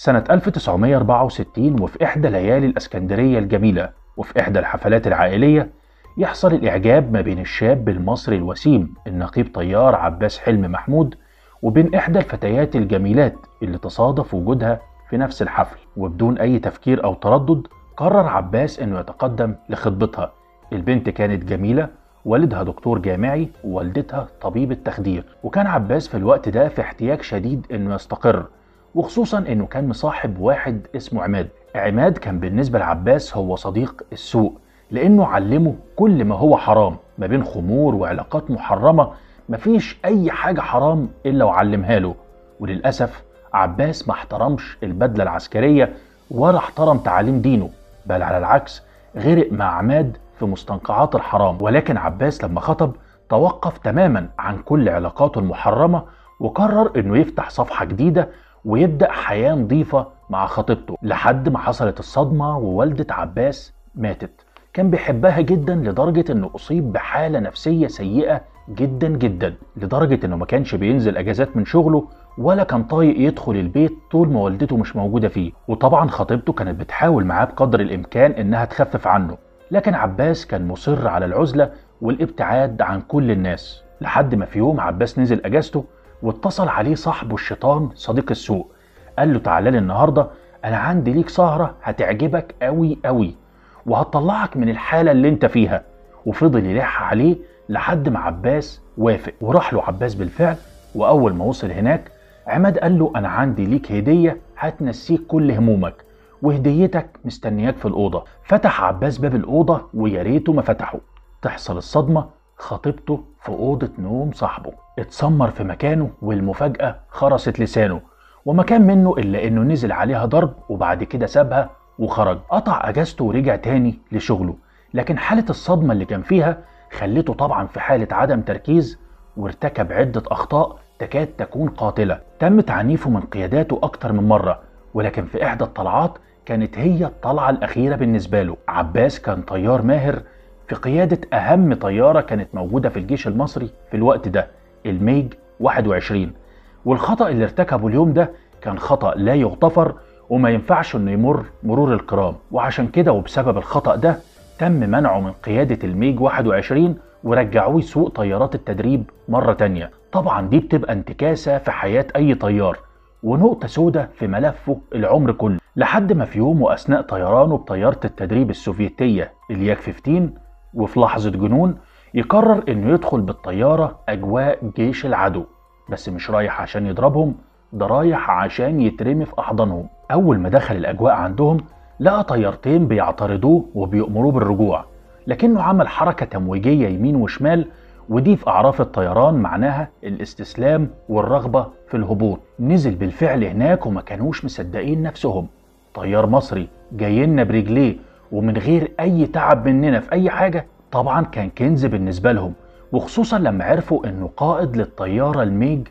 سنة 1964 وفي إحدى ليالي الإسكندرية الجميلة وفي إحدى الحفلات العائلية يحصل الإعجاب ما بين الشاب المصري الوسيم النقيب طيار عباس حلمي محمود وبين إحدى الفتيات الجميلات اللي تصادف وجودها في نفس الحفل وبدون أي تفكير أو تردد قرر عباس إنه يتقدم لخطبتها البنت كانت جميلة والدها دكتور جامعي ووالدتها طبيب التخدير وكان عباس في الوقت ده في احتياج شديد انه يستقر وخصوصا انه كان مصاحب واحد اسمه عماد عماد كان بالنسبة لعباس هو صديق السوء لانه علمه كل ما هو حرام ما بين خمور وعلاقات محرمة مفيش اي حاجة حرام الا وعلمها له وللأسف عباس ما احترمش البدلة العسكرية ولا احترم تعاليم دينه بل على العكس غرق مع عماد في مستنقعات الحرام ولكن عباس لما خطب توقف تماما عن كل علاقاته المحرمة وقرر انه يفتح صفحة جديدة ويبدأ حياة نظيفة مع خطيبته لحد ما حصلت الصدمة ووالدة عباس ماتت كان بيحبها جدا لدرجة انه اصيب بحالة نفسية سيئة جدا جدا لدرجة انه ما كانش بينزل اجازات من شغله ولا كان طايق يدخل البيت طول ما والدته مش موجودة فيه وطبعا خطيبته كانت بتحاول معاه بقدر الامكان انها تخفف عنه لكن عباس كان مصر على العزلة والابتعاد عن كل الناس لحد ما في يوم عباس نزل اجازته واتصل عليه صاحبه الشيطان صديق السوق قال له تعالى لي النهارده انا عندي ليك سهره هتعجبك قوي قوي وهتطلعك من الحاله اللي انت فيها وفضل يلح عليه لحد ما عباس وافق وراح له عباس بالفعل واول ما وصل هناك عماد قال له انا عندي ليك هديه هتنسيك كل همومك وهديتك مستنياك في الأوضة فتح عباس باب الأوضة ويا ريته ما فتحه تحصل الصدمة خطيبته في أوضة نوم صاحبه اتسمر في مكانه والمفاجأة خرست لسانه وما كان منه إلا إنه نزل عليها ضرب وبعد كده سابها وخرج قطع أجازته ورجع تاني لشغله لكن حالة الصدمة اللي كان فيها خلته طبعا في حالة عدم تركيز وارتكب عدة أخطاء تكاد تكون قاتلة تم تعنيفه من قياداته أكتر من مرة ولكن في إحدى الطلعات كانت هي الطلعة الأخيرة بالنسبة له عباس كان طيار ماهر في قيادة أهم طيارة كانت موجودة في الجيش المصري في الوقت ده الميج 21 والخطأ اللي ارتكبه اليوم ده كان خطأ لا يغتفر وما ينفعش انه يمر مرور الكرام وعشان كده وبسبب الخطأ ده تم منعه من قيادة الميج 21 ورجعوه يسوق طيارات التدريب مرة تانية طبعا دي بتبقى انتكاسة في حياة أي طيار ونقطة سودة في ملفه العمر كله لحد ما في يوم وأثناء طيرانه بطيارة التدريب السوفيتية الياك 15 وفي لحظة جنون يقرر إنه يدخل بالطيارة أجواء جيش العدو بس مش رايح عشان يضربهم ده رايح عشان يترمي في أحضانهم أول ما دخل الأجواء عندهم لقى طيارتين بيعترضوه وبيأمروه بالرجوع لكنه عمل حركة تمويجية يمين وشمال ودي في أعراف الطيران معناها الاستسلام والرغبة في الهبوط نزل بالفعل هناك وما كانوش مصدقين نفسهم طيار مصري جاي لنا برجليه ومن غير أي تعب مننا في أي حاجة طبعا كان كنز بالنسبة لهم وخصوصا لما عرفوا انه قائد للطيارة الميج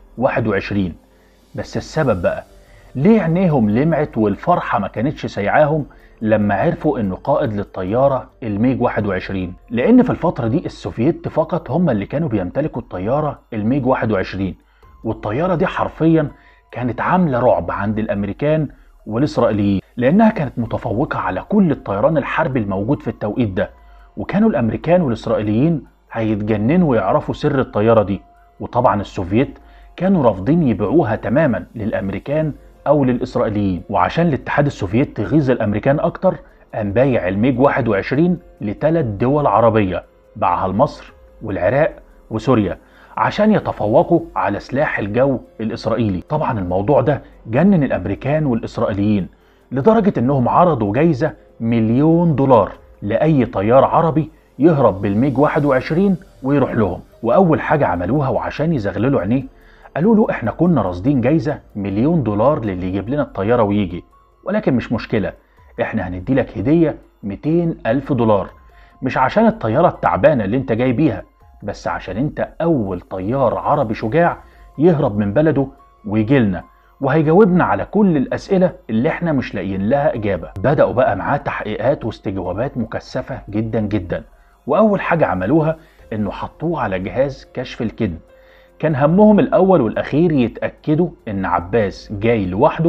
21 بس السبب بقى ليه عينيهم لمعت والفرحة ما كانتش سايعاهم لما عرفوا انه قائد للطيارة الميج 21 لان في الفترة دي السوفييت فقط هم اللي كانوا بيمتلكوا الطيارة الميج 21 والطيارة دي حرفيا كانت عاملة رعب عند الامريكان والاسرائيليين لانها كانت متفوقة على كل الطيران الحربي الموجود في التوقيت ده وكانوا الامريكان والاسرائيليين هيتجننوا ويعرفوا سر الطيارة دي وطبعا السوفييت كانوا رافضين يبيعوها تماما للامريكان او للاسرائيليين وعشان الاتحاد السوفيتي يغيظ الامريكان اكتر قام بايع الميج 21 لثلاث دول عربيه باعها لمصر والعراق وسوريا عشان يتفوقوا على سلاح الجو الاسرائيلي طبعا الموضوع ده جنن الامريكان والاسرائيليين لدرجه انهم عرضوا جايزه مليون دولار لاي طيار عربي يهرب بالميج 21 ويروح لهم واول حاجه عملوها وعشان يزغللوا عينيه قالوا له احنا كنا راصدين جايزه مليون دولار للي يجيب لنا الطياره ويجي ولكن مش مشكله احنا هندي لك هديه 200 الف دولار مش عشان الطياره التعبانه اللي انت جاي بيها بس عشان انت اول طيار عربي شجاع يهرب من بلده ويجي لنا وهيجاوبنا على كل الاسئله اللي احنا مش لاقيين لها اجابه بداوا بقى معاه تحقيقات واستجوابات مكثفه جدا جدا واول حاجه عملوها انه حطوه على جهاز كشف الكذب كان همهم الأول والأخير يتأكدوا إن عباس جاي لوحده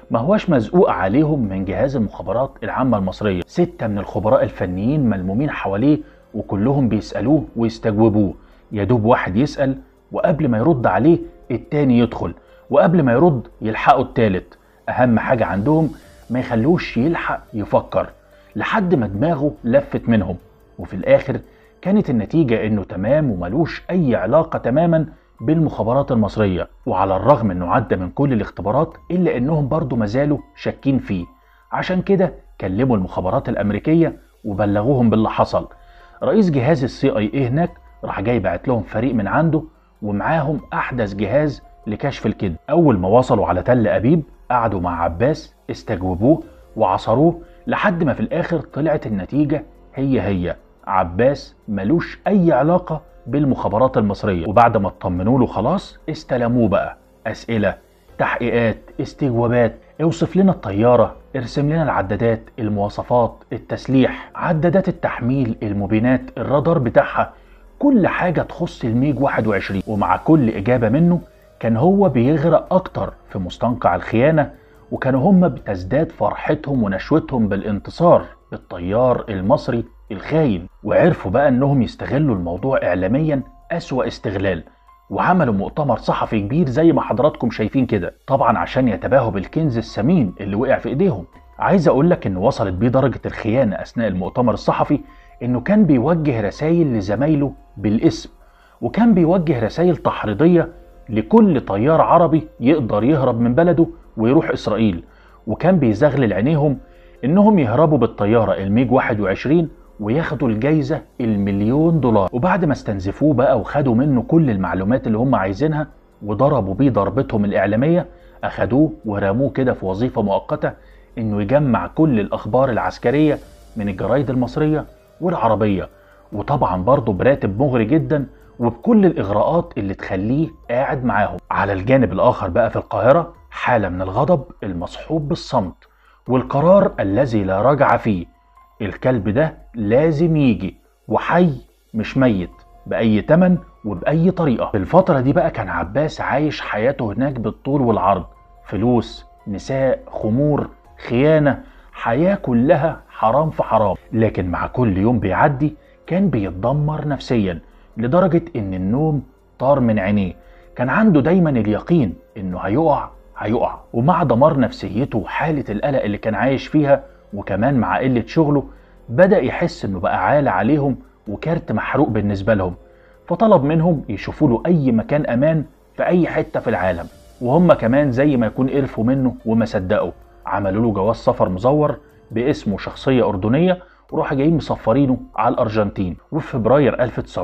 ما هواش مزقوق عليهم من جهاز المخابرات العامة المصرية ستة من الخبراء الفنيين ملمومين حواليه وكلهم بيسألوه ويستجوبوه يا دوب واحد يسأل وقبل ما يرد عليه التاني يدخل وقبل ما يرد يلحقوا التالت أهم حاجة عندهم ما يخلوش يلحق يفكر لحد ما دماغه لفت منهم وفي الآخر كانت النتيجة إنه تمام وملوش أي علاقة تماما بالمخابرات المصرية وعلى الرغم إنه عدى من كل الاختبارات إلا إنهم برضه مازالوا شاكين فيه عشان كده كلموا المخابرات الأمريكية وبلغوهم باللي حصل رئيس جهاز السي اي اي هناك راح جاي بعت لهم فريق من عنده ومعاهم أحدث جهاز لكشف الكذب أول ما وصلوا على تل أبيب قعدوا مع عباس استجوبوه وعصروه لحد ما في الآخر طلعت النتيجة هي هي عباس ملوش أي علاقة بالمخابرات المصرية وبعد ما اطمنوا له خلاص استلموه بقى أسئلة تحقيقات استجوابات اوصف لنا الطيارة ارسم لنا العدادات المواصفات التسليح عدادات التحميل المبينات الرادار بتاعها كل حاجة تخص الميج 21 ومع كل إجابة منه كان هو بيغرق أكتر في مستنقع الخيانة وكانوا هم بتزداد فرحتهم ونشوتهم بالانتصار بالطيار المصري الخاين وعرفوا بقى انهم يستغلوا الموضوع اعلاميا اسوأ استغلال وعملوا مؤتمر صحفي كبير زي ما حضراتكم شايفين كده طبعا عشان يتباهوا بالكنز الثمين اللي وقع في ايديهم عايز اقول لك ان وصلت بيه درجة الخيانة اثناء المؤتمر الصحفي انه كان بيوجه رسائل لزمايله بالاسم وكان بيوجه رسائل تحريضية لكل طيار عربي يقدر يهرب من بلده ويروح اسرائيل وكان بيزغلل عينيهم انهم يهربوا بالطيارة الميج 21 وياخدوا الجايزة المليون دولار وبعد ما استنزفوه بقى وخدوا منه كل المعلومات اللي هم عايزينها وضربوا بيه ضربتهم الإعلامية أخدوه ورموه كده في وظيفة مؤقتة إنه يجمع كل الأخبار العسكرية من الجرايد المصرية والعربية وطبعا برضه براتب مغري جدا وبكل الإغراءات اللي تخليه قاعد معاهم على الجانب الآخر بقى في القاهرة حالة من الغضب المصحوب بالصمت والقرار الذي لا رجع فيه الكلب ده لازم يجي وحي مش ميت بأي تمن وبأي طريقة في الفترة دي بقى كان عباس عايش حياته هناك بالطول والعرض فلوس نساء خمور خيانة حياة كلها حرام في حرام لكن مع كل يوم بيعدي كان بيتدمر نفسيا لدرجة ان النوم طار من عينيه كان عنده دايما اليقين انه هيقع هيقع ومع دمار نفسيته وحالة القلق اللي كان عايش فيها وكمان مع قلة شغله بدأ يحس انه بقى عالة عليهم وكارت محروق بالنسبة لهم فطلب منهم يشوفوا له اي مكان امان في اي حتة في العالم وهم كمان زي ما يكون قرفوا منه وما صدقوا عملوا له جواز سفر مزور باسمه شخصية أردنية وراحوا جايين مسفرينه على الأرجنتين وفي فبراير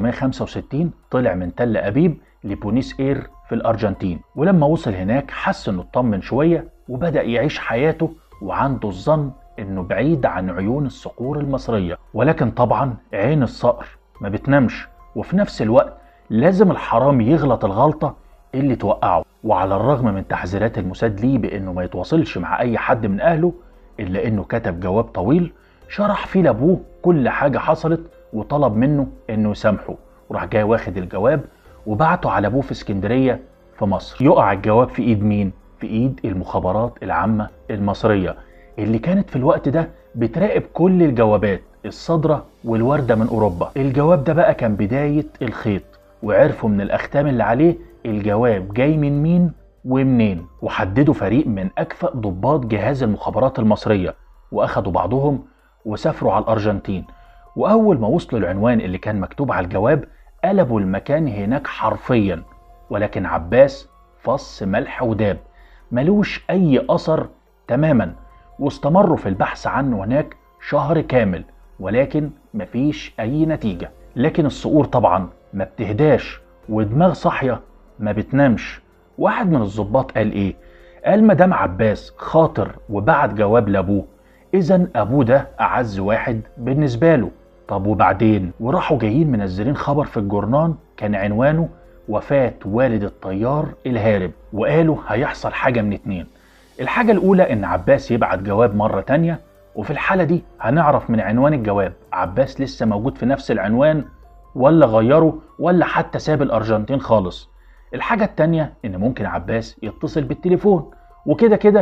1965 طلع من تل أبيب لبونيس إير في الأرجنتين ولما وصل هناك حس إنه اطمن شوية وبدأ يعيش حياته وعنده الظن إنه بعيد عن عيون الصقور المصرية ولكن طبعا عين الصقر ما بتنامش وفي نفس الوقت لازم الحرام يغلط الغلطة اللي توقعه وعلى الرغم من تحذيرات الموساد ليه بانه ما يتواصلش مع اي حد من اهله الا انه كتب جواب طويل شرح فيه لابوه كل حاجه حصلت وطلب منه انه يسامحه وراح جاي واخد الجواب وبعته على ابوه في اسكندريه في مصر يقع الجواب في ايد مين في ايد المخابرات العامه المصريه اللي كانت في الوقت ده بتراقب كل الجوابات الصادره والوارده من اوروبا الجواب ده بقى كان بدايه الخيط وعرفوا من الاختام اللي عليه الجواب جاي من مين ومنين وحددوا فريق من أكفأ ضباط جهاز المخابرات المصرية وأخدوا بعضهم وسافروا على الأرجنتين وأول ما وصلوا العنوان اللي كان مكتوب على الجواب قلبوا المكان هناك حرفيا ولكن عباس فص ملح وداب ملوش أي أثر تماما واستمروا في البحث عنه هناك شهر كامل ولكن مفيش أي نتيجة لكن الصقور طبعا ما بتهداش ودماغ صاحية ما بتنامش واحد من الظباط قال ايه قال مدام عباس خاطر وبعت جواب لابوه اذا ابوه ده اعز واحد بالنسبه له طب وبعدين وراحوا جايين منزلين خبر في الجورنان كان عنوانه وفاة والد الطيار الهارب وقالوا هيحصل حاجة من اتنين الحاجة الأولى إن عباس يبعت جواب مرة تانية وفي الحالة دي هنعرف من عنوان الجواب عباس لسه موجود في نفس العنوان ولا غيره ولا حتى ساب الأرجنتين خالص الحاجة التانية إن ممكن عباس يتصل بالتليفون وكده كده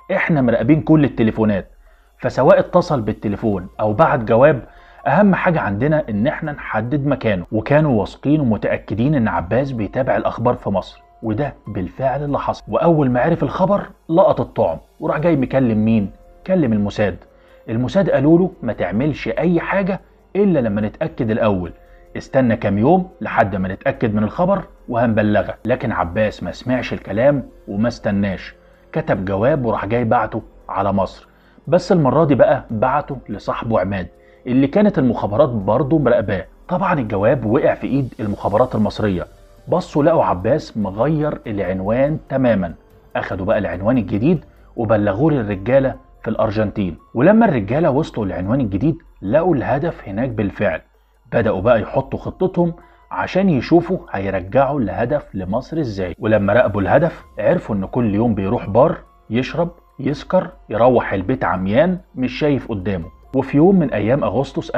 احنا مراقبين كل التليفونات فسواء اتصل بالتليفون او بعت جواب اهم حاجة عندنا ان احنا نحدد مكانه وكانوا واثقين ومتأكدين ان عباس بيتابع الاخبار في مصر وده بالفعل اللي حصل واول ما عرف الخبر لقط الطعم وراح جاي مكلم مين كلم الموساد الموساد قالوا له ما تعملش اي حاجة الا لما نتأكد الاول استنى كام يوم لحد ما نتأكد من الخبر وهنبلغك لكن عباس ما سمعش الكلام وما استناش كتب جواب وراح جاي بعته على مصر بس المرة دي بقى بعته لصاحبه عماد اللي كانت المخابرات برضه مراقباه طبعا الجواب وقع في ايد المخابرات المصرية بصوا لقوا عباس مغير العنوان تماما اخدوا بقى العنوان الجديد وبلغوه للرجالة في الارجنتين ولما الرجالة وصلوا للعنوان الجديد لقوا الهدف هناك بالفعل بدأوا بقى يحطوا خطتهم عشان يشوفوا هيرجعوا الهدف لمصر ازاي ولما راقبوا الهدف عرفوا ان كل يوم بيروح بار يشرب يسكر يروح البيت عميان مش شايف قدامه وفي يوم من ايام اغسطس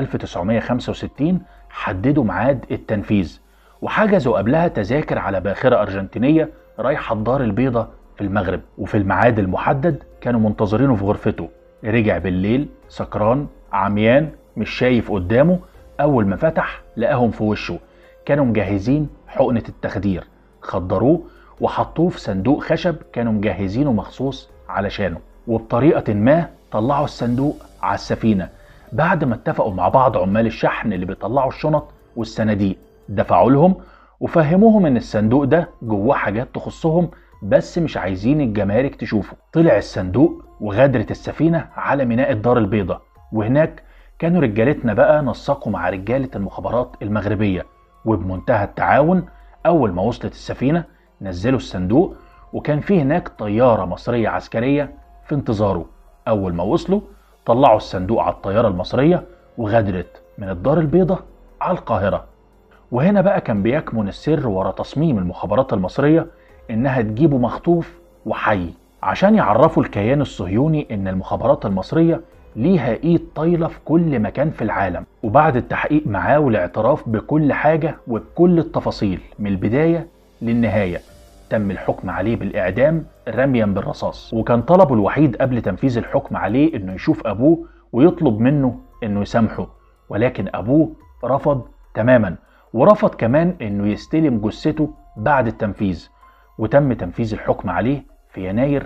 1965 حددوا ميعاد التنفيذ وحجزوا قبلها تذاكر على باخره ارجنتينيه رايحه الدار البيضاء في المغرب وفي الميعاد المحدد كانوا منتظرينه في غرفته رجع بالليل سكران عميان مش شايف قدامه اول ما فتح لقاهم في وشه كانوا مجهزين حقنه التخدير خدروه وحطوه في صندوق خشب كانوا مجهزينه مخصوص علشانه وبطريقه ما طلعوا الصندوق على السفينه بعد ما اتفقوا مع بعض عمال الشحن اللي بيطلعوا الشنط والصناديق دفعوا لهم وفهموهم ان الصندوق ده جواه حاجات تخصهم بس مش عايزين الجمارك تشوفه طلع الصندوق وغادرت السفينه على ميناء الدار البيضاء وهناك كانوا رجالتنا بقى نسقوا مع رجاله المخابرات المغربيه وبمنتهى التعاون اول ما وصلت السفينه نزلوا الصندوق وكان في هناك طياره مصريه عسكريه في انتظاره اول ما وصلوا طلعوا الصندوق على الطياره المصريه وغادرت من الدار البيضاء على القاهره وهنا بقى كان بيكمن السر ورا تصميم المخابرات المصريه انها تجيبه مخطوف وحي عشان يعرفوا الكيان الصهيوني ان المخابرات المصريه ليها ايد طايله في كل مكان في العالم وبعد التحقيق معاه والاعتراف بكل حاجه وبكل التفاصيل من البدايه للنهايه تم الحكم عليه بالاعدام رميا بالرصاص وكان طلبه الوحيد قبل تنفيذ الحكم عليه انه يشوف ابوه ويطلب منه انه يسامحه ولكن ابوه رفض تماما ورفض كمان انه يستلم جثته بعد التنفيذ وتم تنفيذ الحكم عليه في يناير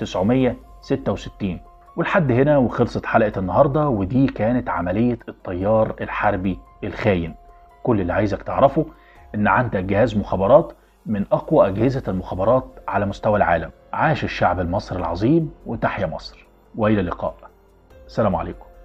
1966 ولحد هنا وخلصت حلقة النهاردة ودي كانت عملية الطيار الحربي الخاين كل اللي عايزك تعرفه ان عندك جهاز مخابرات من اقوى اجهزة المخابرات على مستوى العالم عاش الشعب المصري العظيم وتحيا مصر والى اللقاء السلام عليكم